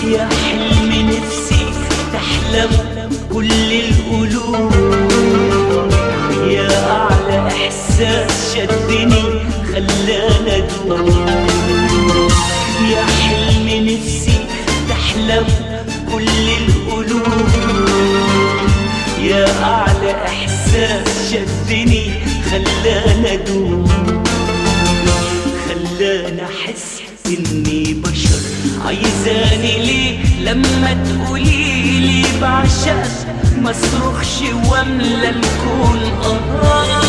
يا حلم نفسي تحلم كل القلوب يا أعلى إحساس شدني خلانا أدوم يا حلم نفسي تحلم كل القلوب يا أعلى إحساس شدني خلانا أدوم خلانا أحس إني بشر عايزاني ليه لما تقولي لي بعشقك ما صرخش واملى الكون آه